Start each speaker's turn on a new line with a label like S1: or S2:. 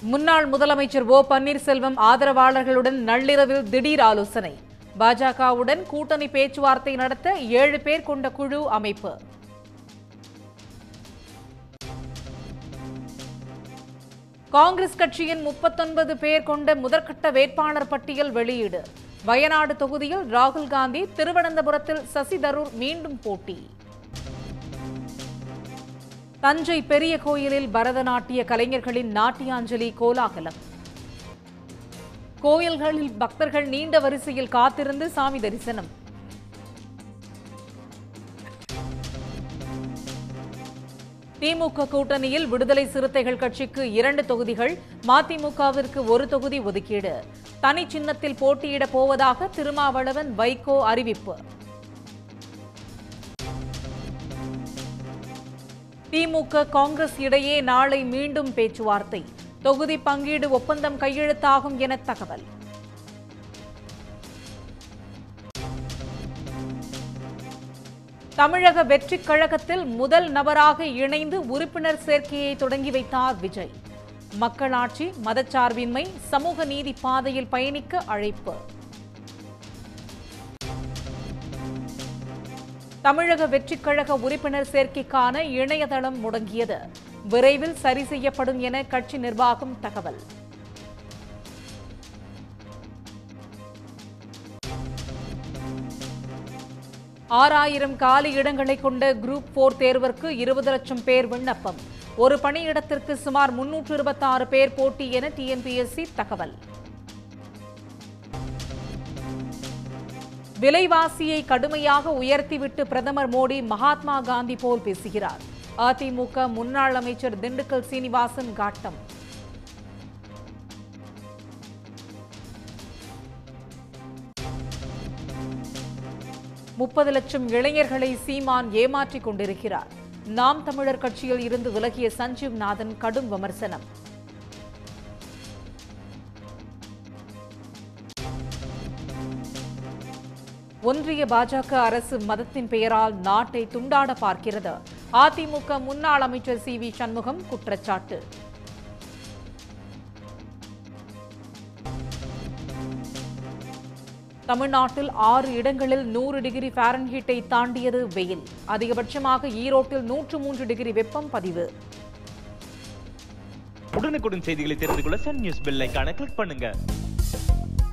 S1: முன்னாள் முதலமைச்சர் ஓ பன்னீர்செல்வம் ஆதரவாளர்களுடன் நள்ளிரவில் திடீர் ஆலோசனை பாஜகவுடன் கூட்டணி பேச்சுவார்த்தை நடத்த ஏழு பேர் கொண்ட குழு அமைப்பு காங்கிரஸ் கட்சியின் முப்பத்தொன்பது பேர் கொண்ட முதற்கட்ட வேட்பாளர் பட்டியல் வெளியீடு வயநாடு தொகுதியில் ராகுல் காந்தி திருவனந்தபுரத்தில் சசி தரூர் மீண்டும் போட்டி தஞ்சை பெரிய கோயிலில் பரதநாட்டிய கலைஞர்களின் நாட்டியாஞ்சலி கோலாகலம் கோயில்களில் பக்தர்கள் நீண்ட வரிசையில் காத்திருந்து சாமி தரிசனம் திமுக கூட்டணியில் விடுதலை சிறுத்தைகள் கட்சிக்கு இரண்டு தொகுதிகள் மதிமுகவிற்கு ஒரு தொகுதி ஒதுக்கீடு தனி சின்னத்தில் போட்டியிடப் போவதாக திருமாவளவன் வைகோ அறிவிப்பு திமுக காங்கிரஸ் இடையே நாளை மீண்டும் பேச்சுவார்த்தை தொகுதி பங்கீடு ஒப்பந்தம் கையெழுத்தாகும் என தகவல் தமிழக வெற்றிக் கழகத்தில் முதல் நபராக இணைந்து உறுப்பினர் சேர்க்கையை தொடங்கி வைத்தார் விஜய் மக்களாட்சி மதச்சார்பின்மை சமூக நீதி பாதையில் பயணிக்க அழைப்பு தமிழக வெற்றிக் கழக உறுப்பினர் சேர்க்கைக்கான இணையதளம் முடங்கியது விரைவில் சரி செய்யப்படும் என கட்சி நிர்வாகம் தகவல் ஆறாயிரம் காலி இடங்களை கொண்ட குரூப் போர் தேர்விற்கு இருபது லட்சம் பேர் விண்ணப்பம் ஒரு பணியிடத்திற்கு சுமார் முன்னூற்று இருபத்தாறு பேர் போட்டி என டிஎன்பிஎஸ்சி தகவல் விலைவாசியை கடுமையாக உயர்த்திவிட்டு பிரதமர் மோடி மகாத்மா காந்தி போல் பேசுகிறார் அதிமுக முன்னாள் அமைச்சர் திண்டுக்கல் சீனிவாசன் காட்டம் முப்பது லட்சம் இளைஞர்களை சீமான் ஏமாற்றிக் கொண்டிருக்கிறார் நாம் தமிழர் கட்சியில் இருந்து விலகிய சஞ்சீவ் நாதன் கடும் விமர்சனம் ஒன்றிய பாஜக அரசு மதத்தின் பெயரால் நாட்டை துண்டாட பார்க்கிறது அதிமுக முன்னாள் அமைச்சர் சி வி சண்முகம் குற்றச்சாட்டு தமிழ்நாட்டில் ஆறு இடங்களில் நூறு டிகிரி ஃபாரன்ஹீட்டை தாண்டியது வெயில் அதிகபட்சமாக ஈரோட்டில் நூற்று மூன்று டிகிரி வெப்பம் பதிவு
S2: உடனுக்குடன் செய்திகளை தெரிந்து கொள்ள சன் நியூஸ் பெல் ஐகானை கிளிக் பண்ணுங்க